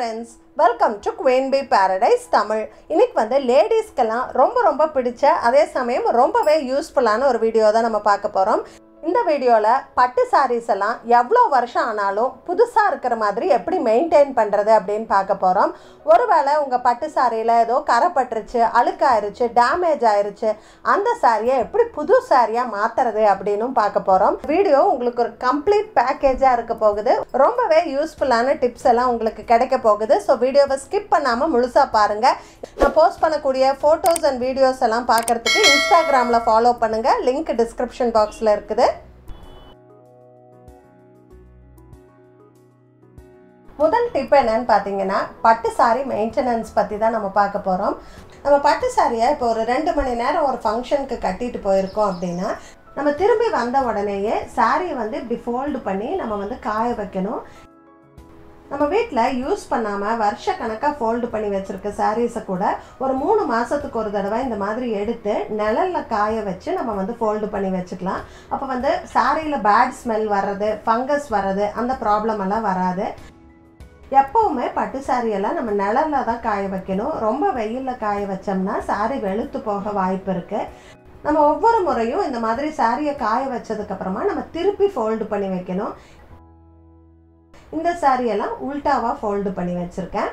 friends welcome to Queen by Paradise Tamil இன்னைக்கு வந்து லேடிஸ்க்கெல்லாம் ரொம்ப ரொம்ப பிடிச்ச அதே சமயம் ரொம்பவே யூஸ்ஃபுல்லான ஒரு வீடியோ தான் நம்ம பார்க்க போகிறோம் இந்த வீடியோவில் பட்டு சாரீஸ் எல்லாம் எவ்வளோ வருஷம் ஆனாலும் புதுசாக இருக்கிற மாதிரி எப்படி மெயின்டைன் பண்ணுறது அப்படின்னு பார்க்க போகிறோம் ஒருவேளை உங்கள் பட்டு சாரியில் ஏதோ கரை பட்டுருச்சு அழுக்காயிருச்சு டேமேஜ் ஆயிருச்சு அந்த சாரியை எப்படி புது சாரியாக மாற்றுறது அப்படின்னும் பார்க்க போகிறோம் வீடியோ உங்களுக்கு ஒரு கம்ப்ளீட் பேக்கேஜாக இருக்க போகுது ரொம்பவே யூஸ்ஃபுல்லான டிப்ஸ் எல்லாம் உங்களுக்கு கிடைக்க போகுது ஸோ வீடியோவை ஸ்கிப் பண்ணாமல் முழுசாக பாருங்கள் நான் போஸ்ட் பண்ணக்கூடிய ஃபோட்டோஸ் அண்ட் வீடியோஸ் எல்லாம் பார்க்குறதுக்கு இன்ஸ்டாகிராமில் ஃபாலோ பண்ணுங்கள் லிங்க் டிஸ்கிரிப்ஷன் பாக்ஸில் இருக்குது முதல் டிப் என்னன்னு பார்த்தீங்கன்னா பட்டு சாரி மெயின்டெனன்ஸ் பற்றி தான் நம்ம பார்க்க போகிறோம் நம்ம பட்டு சாரியை இப்போ ஒரு ரெண்டு மணி நேரம் ஒரு ஃபங்க்ஷனுக்கு கட்டிட்டு போயிருக்கோம் அப்படின்னா நம்ம திரும்பி வந்த உடனேயே சாரியை வந்து இப்படி ஃபோல்டு பண்ணி நம்ம வந்து காய வைக்கணும் நம்ம வீட்டில் யூஸ் பண்ணாமல் வருஷ கணக்காக ஃபோல்டு பண்ணி வச்சுருக்க சாரீஸை கூட ஒரு மூணு மாதத்துக்கு ஒரு தடவை இந்த மாதிரி எடுத்து நிழலில் காய வச்சு நம்ம வந்து ஃபோல்டு பண்ணி வச்சுக்கலாம் அப்போ வந்து சாரியில் பேட் ஸ்மெல் வர்றது ஃபங்கஸ் வர்றது அந்த ப்ராப்ளம் எல்லாம் வராது எப்போவுமே பட்டு சாரியெல்லாம் நம்ம நிழலில் தான் காய வைக்கணும் ரொம்ப வெயிலில் காய வச்சோம்னா சாரி வெளுத்து போக வாய்ப்பு இருக்குது நம்ம ஒவ்வொரு முறையும் இந்த மாதிரி சாரியை காய வச்சதுக்கப்புறமா நம்ம திருப்பி ஃபோல்டு பண்ணி வைக்கணும் இந்த சாரியெல்லாம் உல்டாவாக ஃபோல்டு பண்ணி வச்சுருக்கேன்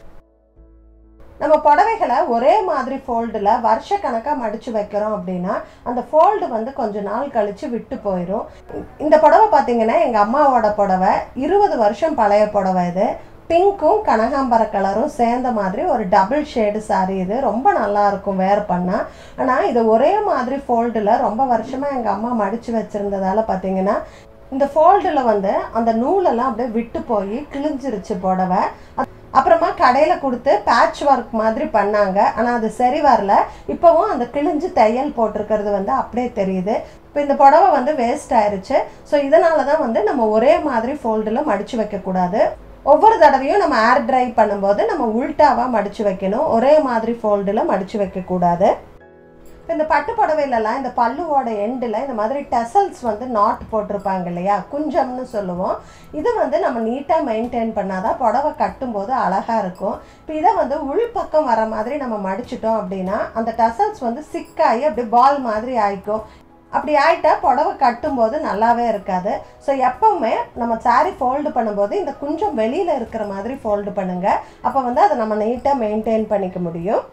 நம்ம புடவைகளை ஒரே மாதிரி ஃபோல்டில் வருஷ கணக்காக மடித்து வைக்கிறோம் அப்படின்னா அந்த ஃபோல்டு வந்து கொஞ்ச நாள் கழித்து விட்டு போயிடும் இந்த புடவை பார்த்தீங்கன்னா எங்கள் அம்மாவோட புடவை இருபது வருஷம் பழைய புடவை இது பிங்க்கும் கனகாம்பர கலரும் சேர்ந்த மாதிரி ஒரு டபுள் ஷேடு சாரி இது ரொம்ப நல்லா இருக்கும் வேர் பண்ணால் ஆனால் இது ஒரே மாதிரி ஃபோல்டில் ரொம்ப வருஷமாக எங்கள் அம்மா மடித்து வச்சுருந்ததால் பார்த்தீங்கன்னா இந்த ஃபோல்டில் வந்து அந்த நூலெல்லாம் அப்படியே விட்டு போய் கிழிஞ்சிருச்சு புடவை அப்புறமா கடையில் கொடுத்து பேட்ச் ஒர்க் மாதிரி பண்ணாங்க ஆனால் அது சரி வரல இப்போவும் அந்த கிழிஞ்சு தையல் போட்டிருக்கிறது வந்து அப்படியே தெரியுது இப்போ இந்த புடவை வந்து வேஸ்ட் ஆயிருச்சு ஸோ இதனால தான் வந்து நம்ம ஒரே மாதிரி ஃபோல்டில் மடித்து வைக்கக்கூடாது ஒவ்வொரு தடவையும் நம்ம ஏர் ட்ரை பண்ணும்போது நம்ம உல்ட்டாவாக மடித்து வைக்கணும் ஒரே மாதிரி ஃபோல்டில் மடித்து வைக்கக்கூடாது இப்போ இந்த பட்டு புடவையிலலாம் இந்த பல்லுவோட எண்டில் இந்த மாதிரி டெசல்ஸ் வந்து நாட் போட்டிருப்பாங்க இல்லையா குஞ்சம்னு சொல்லுவோம் இது வந்து நம்ம நீட்டாக மெயின்டைன் பண்ணாதான் புடவை கட்டும்போது அழகாக இருக்கும் இப்போ இதை வந்து உள்பக்கம் வர மாதிரி நம்ம மடிச்சிட்டோம் அப்படின்னா அந்த டெசல்ஸ் வந்து சிக்காகி அப்படி பால் மாதிரி ஆயிக்கும் அப்படி ஆயிட்டா புடவை கட்டும்போது நல்லாவே இருக்காது ஸோ எப்போவுமே நம்ம சாரீ ஃபோல்டு பண்ணும்போது இந்த குஞ்சம் வெளியில் இருக்கிற மாதிரி ஃபோல்டு பண்ணுங்கள் அப்போ வந்து அதை நம்ம நீட்டாக மெயின்டைன் பண்ணிக்க முடியும்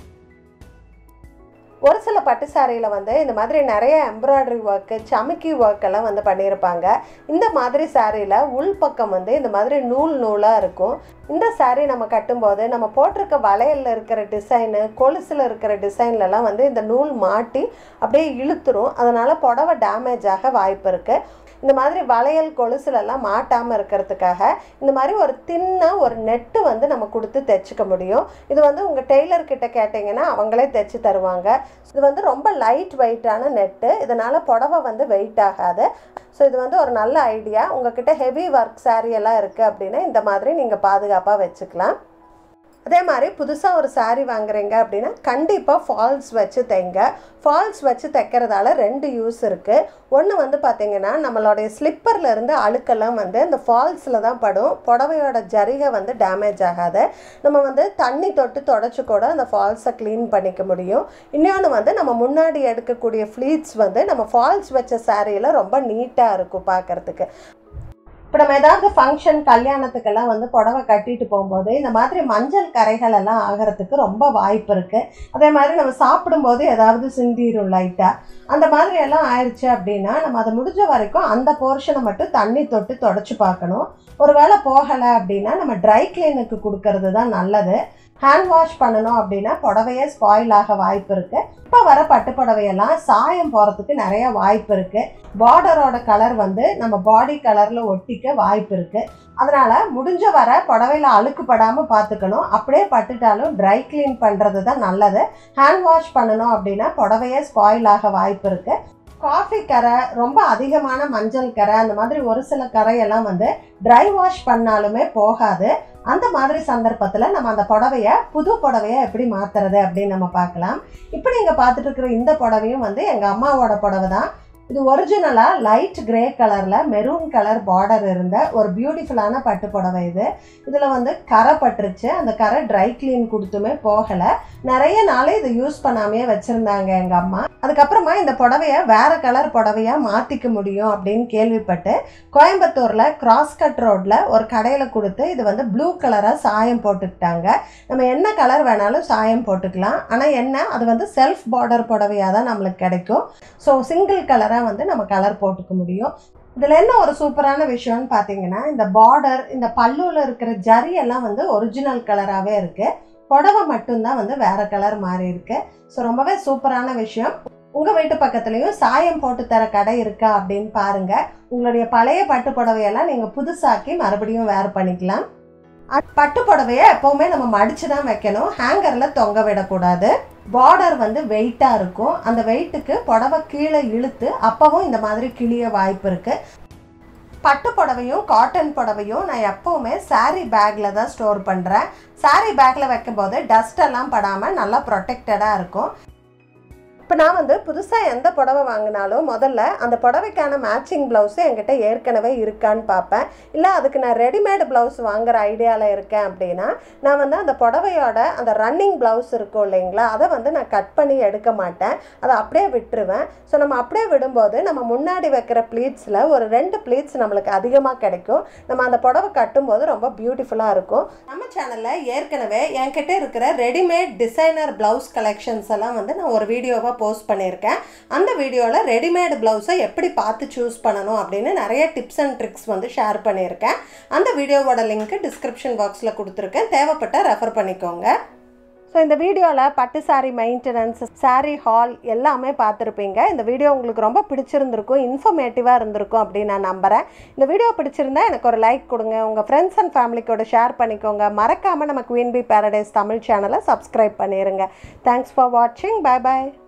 ஒரு சில பட்டு சாரியில் வந்து இந்த மாதிரி நிறைய எம்ப்ராய்டரி ஒர்க்கு சமுக்கி ஒர்க் எல்லாம் வந்து பண்ணியிருப்பாங்க இந்த மாதிரி சாரியில் உள்பக்கம் வந்து இந்த மாதிரி நூல் நூலாக இருக்கும் இந்த சாரீ நம்ம கட்டும்போது நம்ம போட்டிருக்க வளையலில் இருக்கிற டிசைனு கொலுசில் இருக்கிற டிசைன்லலாம் வந்து இந்த நூல் மாட்டி அப்படியே இழுத்துரும் அதனால் புடவை டேமேஜ் ஆக வாய்ப்பு இருக்குது இந்த மாதிரி வளையல் கொலுசுலெல்லாம் மாட்டாமல் இருக்கிறதுக்காக இந்த மாதிரி ஒரு தின்னாக ஒரு நெட்டு வந்து நம்ம கொடுத்து தைச்சிக்க முடியும் இது வந்து உங்கள் டெய்லர்கிட்ட கேட்டிங்கன்னா அவங்களே தைச்சி தருவாங்க இது வந்து ரொம்ப லைட் வெயிட்டான நெட்டு இதனால் புடவை வந்து வெயிட் ஆகாது ஸோ இது வந்து ஒரு நல்ல ஐடியா உங்ககிட்ட ஹெவி ஒர்க் சாரீ எல்லாம் இருக்குது அப்படின்னா இந்த மாதிரி நீங்கள் பாதுகாப்பாக வச்சுக்கலாம் அதே மாதிரி புதுசாக ஒரு சாரீ வாங்குறீங்க அப்படின்னா கண்டிப்பாக ஃபால்ஸ் வச்சு தைங்க ஃபால்ஸ் வச்சு தைக்கிறதால ரெண்டு யூஸ் இருக்குது ஒன்று வந்து பார்த்திங்கன்னா நம்மளுடைய ஸ்லிப்பரில் இருந்து அழுக்கெல்லாம் வந்து இந்த ஃபால்ஸில் தான் படும் புடவையோட ஜரிகை வந்து டேமேஜ் ஆகாது நம்ம வந்து தண்ணி தொட்டு தொடச்சி கூட அந்த ஃபால்ஸை க்ளீன் பண்ணிக்க முடியும் இன்னொன்று வந்து நம்ம முன்னாடி எடுக்கக்கூடிய ஃப்ளீட்ஸ் வந்து நம்ம ஃபால்ஸ் வச்ச சாரியில் ரொம்ப நீட்டாக இருக்கும் பார்க்குறதுக்கு இப்போ நம்ம ஏதாவது ஃபங்க்ஷன் கல்யாணத்துக்கெல்லாம் வந்து புடவை கட்டிட்டு போகும்போது இந்த மாதிரி மஞ்சள் கரைகள் எல்லாம் ஆகிறதுக்கு ரொம்ப வாய்ப்பு இருக்குது அதே மாதிரி நம்ம சாப்பிடும்போது ஏதாவது சிந்திரும் லைட்டாக அந்த மாதிரி எல்லாம் ஆயிடுச்சு அப்படின்னா நம்ம அதை முடிஞ்ச வரைக்கும் அந்த போர்ஷனை மட்டும் தண்ணி தொட்டு தொடச்சி பார்க்கணும் ஒரு வேளை போகலை அப்படின்னா நம்ம ட்ரை கிளீனுக்கு கொடுக்கறது தான் நல்லது ஹேண்ட் வாஷ் பண்ணணும் அப்படின்னா புடவையே ஸ்பாயில் ஆக வாய்ப்பு இருக்குது இப்போ வர பட்டு புடவையெல்லாம் சாயம் போகிறதுக்கு நிறைய வாய்ப்பு இருக்குது பார்டரோட கலர் வந்து நம்ம பாடி கலரில் ஒட்டிக்க வாய்ப்பு இருக்குது அதனால் முடிஞ்ச வர புடவையில் அழுக்குப்படாமல் பார்த்துக்கணும் அப்படியே பட்டுட்டாலும் ட்ரை க்ளீன் பண்ணுறது தான் நல்லது ஹேண்ட் வாஷ் பண்ணணும் அப்படின்னா புடவையே ஸ்பாயில் ஆக வாய்ப்பு இருக்குது காஃபி கரை ரொம்ப அதிகமான மஞ்சள் கரை அந்த மாதிரி ஒரு சில கரையெல்லாம் வந்து ட்ரை வாஷ் பண்ணாலுமே போகாது அந்த மாதிரி சந்தர்ப்பத்தில் நம்ம அந்த புடவைய புது புடவைய எப்படி மாற்றுறது அப்படின்னு நம்ம பார்க்கலாம் இப்போ நீங்கள் பார்த்துட்டு இருக்கிற இந்த புடவையும் வந்து எங்கள் அம்மாவோட புடவை தான் இது ஒரிஜினலாக லைட் கிரே கலரில் மெரூன் கலர் பார்டர் இருந்த ஒரு பியூட்டிஃபுல்லான பட்டு புடவை இது இதில் வந்து கரை பட்டுருச்சு அந்த கரை ட்ரை க்ளீன் கொடுத்துமே போகலை நிறைய நாள் இதை யூஸ் பண்ணாமையே வச்சுருந்தாங்க எங்கள் அம்மா அதுக்கப்புறமா இந்த புடவைய வேற கலர் புடவையாக மாற்றிக்க முடியும் அப்படின்னு கேள்விப்பட்டு கோயம்புத்தூரில் கிராஸ் கட் ரோட்டில் ஒரு கடையில் கொடுத்து இது வந்து ப்ளூ கலராக சாயம் போட்டுக்கிட்டாங்க நம்ம என்ன கலர் வேணாலும் சாயம் போட்டுக்கலாம் ஆனால் என்ன அது வந்து செல்ஃப் பார்டர் புடவையாக தான் நம்மளுக்கு கிடைக்கும் ஸோ சிங்கிள் கலராக வந்து நம்ம கலர் போட்டுக்க முடியும் இதில் என்ன ஒரு சூப்பரான விஷயம்னு பார்த்தீங்கன்னா இந்த பார்டர் இந்த பல்லுவில் இருக்கிற ஜரி எல்லாம் வந்து ஒரிஜினல் கலராகவே இருக்குது புடவை மட்டும்தான் வந்து வேற கலர் மாறி இருக்கு ஸோ ரொம்பவே சூப்பரான விஷயம் உங்கள் வீட்டு பக்கத்துலேயும் சாயம் போட்டு தர கடை இருக்கா அப்படின்னு பாருங்க உங்களுடைய பழைய பட்டு புடவையெல்லாம் நீங்கள் புதுசாக்கி மறுபடியும் வேர் பண்ணிக்கலாம் அட்- பட்டு புடவைய எப்போவுமே நம்ம மடிச்சு தான் வைக்கணும் ஹேங்கரில் தொங்க விடக்கூடாது பார்டர் வந்து வெயிட்டாக இருக்கும் அந்த வெயிட்டுக்கு புடவை கீழே இழுத்து அப்பவும் இந்த மாதிரி கிளிய வாய்ப்பு இருக்குது பட்டு புடவையும் காட்டன் புடவையும் நான் எப்போவுமே saree பேக்கில் தான் ஸ்டோர் பண்ணுறேன் saree பேக்கில் வைக்கும்போது டஸ்ட் எல்லாம் படாமல் நல்லா ப்ரொடெக்டடாக இருக்கும் இப்போ நான் வந்து புதுசாக எந்த புடவை வாங்கினாலும் முதல்ல அந்த புடவைக்கான மேட்சிங் ப்ளவுஸு என்கிட்ட ஏற்கனவே இருக்கான்னு பார்ப்பேன் இல்லை அதுக்கு நான் ரெடிமேட் ப்ளவுஸ் வாங்குற ஐடியாவில் இருக்கேன் அப்படின்னா நான் வந்து அந்த புடவையோட அந்த ரன்னிங் ப்ளவுஸ் இருக்கும் இல்லைங்களா அதை வந்து நான் கட் பண்ணி எடுக்க மாட்டேன் அதை அப்படியே விட்டுருவேன் ஸோ நம்ம அப்படியே விடும்போது நம்ம முன்னாடி வைக்கிற ப்ளீட்ஸில் ஒரு ரெண்டு ப்ளீட்ஸ் நம்மளுக்கு அதிகமாக கிடைக்கும் நம்ம அந்த புடவை கட்டும்போது ரொம்ப பியூட்டிஃபுல்லாக இருக்கும் நம்ம சேனலில் ஏற்கனவே என்கிட்ட இருக்கிற ரெடிமேட் டிசைனர் ப்ளவுஸ் கலெக்ஷன்ஸ் எல்லாம் வந்து நான் ஒரு வீடியோவாக போஸ்ட் பண்ணியிருக்கேன் அந்த வீடியோவில் ரெடிமேட் ப்ளவுஸை எப்படி பார்த்து சூஸ் பண்ணணும் அப்படின்னு நிறைய டிப்ஸ் அண்ட் ட்ரிக்ஸ் வந்து ஷேர் பண்ணியிருக்கேன் அந்த வீடியோவோட லிங்க்கு டிஸ்கிரிப்ஷன் பாக்ஸில் கொடுத்துருக்கேன் தேவைப்பட்ட ரெஃபர் பண்ணிக்கோங்க ஸோ இந்த வீடியோவில் பட்டு சாரி மெயின்டெனன்ஸ் சாரி ஹால் எல்லாமே பார்த்துருப்பீங்க இந்த வீடியோ உங்களுக்கு ரொம்ப பிடிச்சிருந்திருக்கும் இன்ஃபர்மேட்டிவாக இருந்திருக்கும் அப்படின்னு நான் நம்புகிறேன் இந்த வீடியோ பிடிச்சிருந்தா எனக்கு ஒரு லைக் கொடுங்க உங்கள் ஃப்ரெண்ட்ஸ் அண்ட் ஃபேமிலிக்கோட ஷேர் பண்ணிக்கோங்க மறக்காமல் நம்ம குவீன் பி பேரடைஸ் தமிழ் சேனலை சப்ஸ்கிரைப் பண்ணிடுங்க தேங்க்ஸ் ஃபார் வாட்சிங் பை பாய்